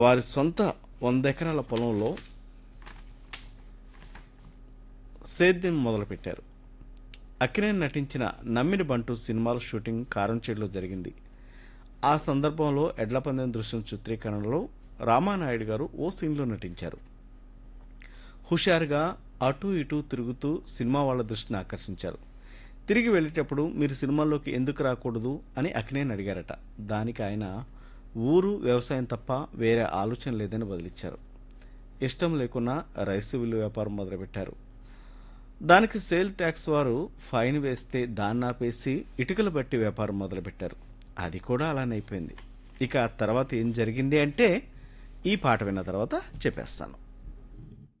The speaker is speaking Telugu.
వారి సొంత వంద ఎకరాల పొలంలో సేద్యం మొదలుపెట్టారు అక్కినేని నటించిన నమ్మిన బంటు సినిమాల షూటింగ్ కారంచేడులో జరిగింది ఆ సందర్భంలో ఎడ్ల పందెం దృశ్యం చిత్రీకరణలో రామానాయుడు గారు ఓ సీన్లో నటించారు హుషారుగా అటు ఇటు తిరుగుతూ సినిమా వాళ్ళ దృష్టిని ఆకర్షించారు తిరిగి వెళ్ళేటప్పుడు మీరు సినిమాల్లోకి ఎందుకు రాకూడదు అని అక్కినేని అడిగారట దానికి ఆయన ఊరు వ్యవసాయం తప్ప వేరే ఆలోచన లేదని బదిలిచ్చారు ఇష్టం లేకున్నా రైసు విల్లు వ్యాపారం మొదలుపెట్టారు దానికి సేల్ ట్యాక్స్ వారు ఫైన్ వేస్తే దాన్ని ఆపేసి ఇటుకలు బట్టి వ్యాపారం మొదలుపెట్టారు అది కూడా అలానే అయిపోయింది ఇక ఆ తర్వాత ఏం జరిగింది అంటే ఈ పాట విన్న తర్వాత చెప్పేస్తాను